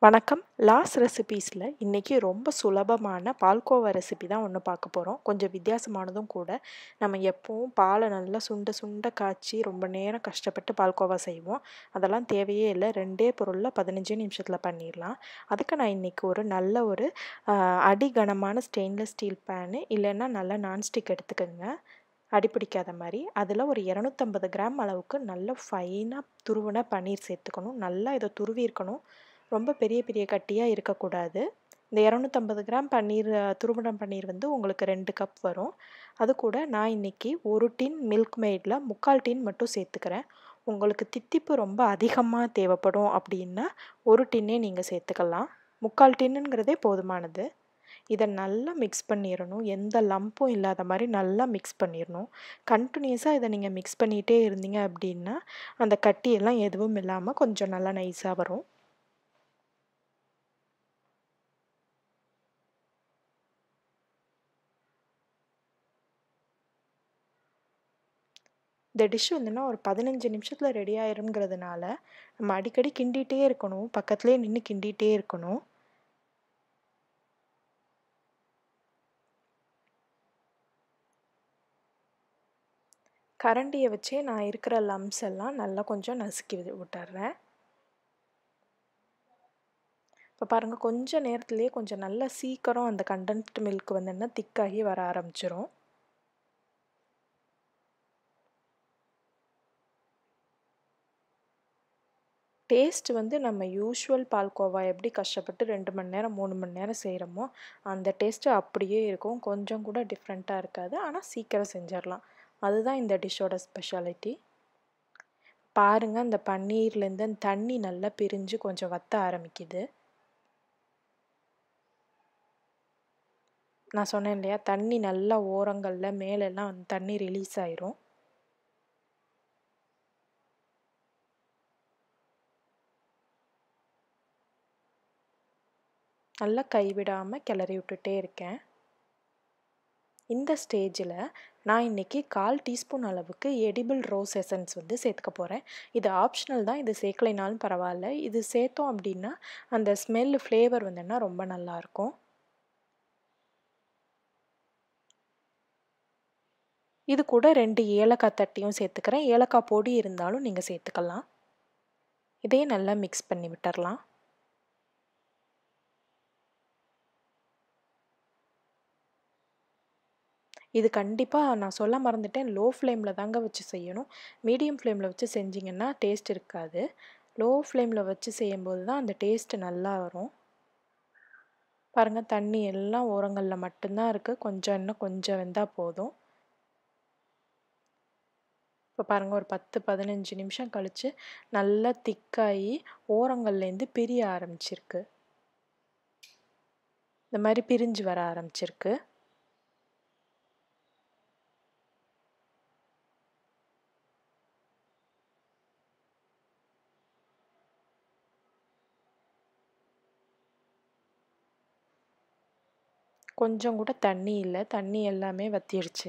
வணக்கம் லாஸ் ரெசிபீஸில் இன்றைக்கி ரொம்ப சுலபமான பால்கோவா ரெசிபி தான் ஒன்று பார்க்க போகிறோம் கொஞ்சம் வித்தியாசமானதும் கூட நம்ம எப்பவும் பாலை நல்லா சுண்ட சுண்ட காய்ச்சி ரொம்ப நேரம் கஷ்டப்பட்டு பால்கோவா செய்வோம் அதெல்லாம் தேவையே இல்லை ரெண்டே பொருளில் பதினஞ்சு நிமிஷத்தில் பண்ணிடலாம் அதுக்கு நான் இன்றைக்கி ஒரு நல்ல ஒரு அடிகனமான ஸ்டெயின்லெஸ் ஸ்டீல் பேனு இல்லைன்னா நல்ல நான்ஸ்டிக் எடுத்துக்கோங்க அடிப்பிடிக்காத மாதிரி அதில் ஒரு இரநூத்தம்பது கிராம் அளவுக்கு நல்ல ஃபைனாக துருவின பன்னீர் சேர்த்துக்கணும் நல்லா இதை துருவி இருக்கணும் ரொம்ப பெரிய பெரிய கட்டியாக இருக்கக்கூடாது இந்த இரநூத்தம்பது கிராம் பன்னீர் துருவன பன்னீர் வந்து உங்களுக்கு ரெண்டு கப் வரும் அது கூட நான் இன்றைக்கி ஒரு டின் மில்க் மெய்டில் முக்கால் டின் மட்டும் சேர்த்துக்கிறேன் உங்களுக்கு தித்திப்பு ரொம்ப அதிகமாக தேவைப்படும் அப்படின்னா ஒரு டின்னே நீங்கள் சேர்த்துக்கலாம் முக்கால் டின்னுங்கிறதே போதுமானது இதை நல்லா மிக்ஸ் பண்ணிடணும் எந்த லம்பும் இல்லாத மாதிரி நல்லா மிக்ஸ் பண்ணிடணும் கண்டினியூஸாக இதை நீங்கள் மிக்ஸ் பண்ணிகிட்டே இருந்தீங்க அப்படின்னா அந்த கட்டியெல்லாம் எதுவும் இல்லாமல் கொஞ்சம் நல்லா நைஸாக வரும் இந்த டிஷ் வந்துன்னா ஒரு பதினஞ்சு நிமிஷத்தில் ரெடி ஆயிருங்கிறதுனால நம்ம அடிக்கடி கிண்டிகிட்டே இருக்கணும் பக்கத்துலேயே நின்று கிண்டிகிட்டே இருக்கணும் கரண்டியை வச்சே நான் இருக்கிற லம்ஸ் எல்லாம் நல்லா கொஞ்சம் நசுக்கி விட்டுறேன் இப்போ பாருங்கள் கொஞ்சம் நேரத்துலேயே கொஞ்சம் நல்லா சீக்கிரம் அந்த கண்டென்ஸ்டு மில்க் வந்துன்னா திக்காகி வர ஆரம்பிச்சிரும் டேஸ்ட் வந்து நம்ம யூஷுவல் பால்கோவா எப்படி கஷ்டப்பட்டு ரெண்டு மணி நேரம் மூணு மணி நேரம் செய்கிறோமோ அந்த டேஸ்ட்டு அப்படியே இருக்கும் கொஞ்சம் கூட டிஃப்ரெண்ட்டாக இருக்காது ஆனால் சீக்கிரம் செஞ்சிடலாம் அதுதான் இந்த டிஷ்ஷோட ஸ்பெஷாலிட்டி பாருங்கள் அந்த பன்னீர்லேருந்து அந்த தண்ணி நல்லா பிரிஞ்சு கொஞ்சம் வத்த ஆரம்பிக்குது நான் சொன்னேன் இல்லையா தண்ணி நல்லா ஓரங்களில் மேலெல்லாம் வந்து தண்ணி ரிலீஸ் ஆயிரும் நல்லா கைவிடாமல் கிளறி விட்டுட்டே இருக்கேன் இந்த ஸ்டேஜில் நான் இன்றைக்கி கால் டீஸ்பூன் அளவுக்கு எடிபிள் ரோஸ் எசன்ஸ் வந்து சேர்த்துக்க போகிறேன் இது ஆப்ஷனல் தான் இது சேர்க்கலைனாலும் பரவாயில்ல இது சேர்த்தோம் அப்படின்னா அந்த ஸ்மெல் ஃப்ளேவர் வந்துன்னா ரொம்ப நல்லாயிருக்கும் இது கூட ரெண்டு ஏலக்காய் தட்டியும் சேர்த்துக்கிறேன் ஏலக்காய் பொடி இருந்தாலும் நீங்கள் சேர்த்துக்கலாம் இதையும் நல்லா மிக்ஸ் பண்ணி விட்டுறலாம் இது கண்டிப்பாக நான் சொல்ல மறந்துட்டேன் லோ ஃப்ளேமில் தாங்க வச்சு செய்யணும் மீடியம் ஃப்ளேமில் வச்சு செஞ்சிங்கன்னா டேஸ்ட் இருக்காது லோ ஃப்ளேமில் வச்சு செய்யும்போது தான் அந்த டேஸ்ட்டு நல்லா வரும் பாருங்கள் தண்ணி எல்லாம் ஓரங்களில் மட்டும்தான் இருக்குது கொஞ்சம் இன்னும் கொஞ்சம் வெந்தால் போதும் இப்போ பாருங்கள் ஒரு பத்து பதினஞ்சு நிமிஷம் கழித்து நல்லா திக்காகி ஓரங்கள்லேருந்து பிரிய ஆரம்பிச்சிருக்கு இந்த மாதிரி பிரிஞ்சு வர ஆரம்பிச்சிருக்கு கொஞ்சம் கூட தண்ணி இல்லை தண்ணி எல்லாமே வத்திடுச்சு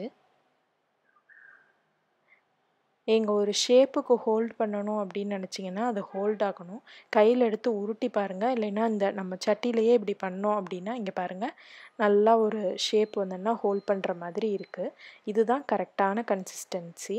நீங்கள் ஒரு ஷேப்புக்கு ஹோல்ட் பண்ணணும் அப்படின்னு நினச்சிங்கன்னா அது ஹோல்ட் ஆகணும் கையில் எடுத்து உருட்டி பாருங்கள் இல்லைன்னா இந்த நம்ம சட்டிலேயே இப்படி பண்ணோம் அப்படின்னா இங்கே பாருங்கள் நல்லா ஒரு ஷேப் வந்தோன்னா ஹோல்ட் பண்ணுற மாதிரி இருக்குது இதுதான் கரெக்டான கன்சிஸ்டன்சி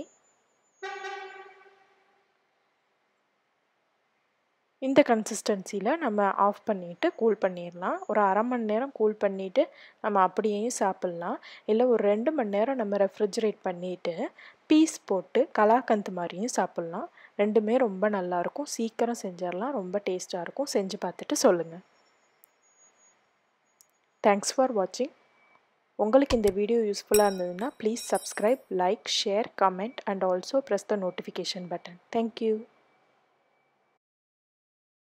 இந்த கன்சிஸ்டன்சியில் நம்ம ஆஃப் பண்ணிவிட்டு கூல் பண்ணிடலாம் ஒரு அரை மணி நேரம் கூல் பண்ணிவிட்டு நம்ம அப்படியேயும் சாப்பிட்லாம் இல்லை ஒரு ரெண்டு மணி நேரம் நம்ம ரெஃப்ரிஜரேட் பண்ணிவிட்டு பீஸ் போட்டு கலாக்கந்து மாதிரியும் சாப்பிட்லாம் ரெண்டுமே ரொம்ப நல்லாயிருக்கும் சீக்கிரம் செஞ்சிடலாம் ரொம்ப டேஸ்ட்டாக இருக்கும் செஞ்சு பார்த்துட்டு சொல்லுங்கள் தேங்க்ஸ் ஃபார் வாட்சிங் உங்களுக்கு இந்த வீடியோ யூஸ்ஃபுல்லாக இருந்ததுன்னா please subscribe like share comment and also press the notification button thank you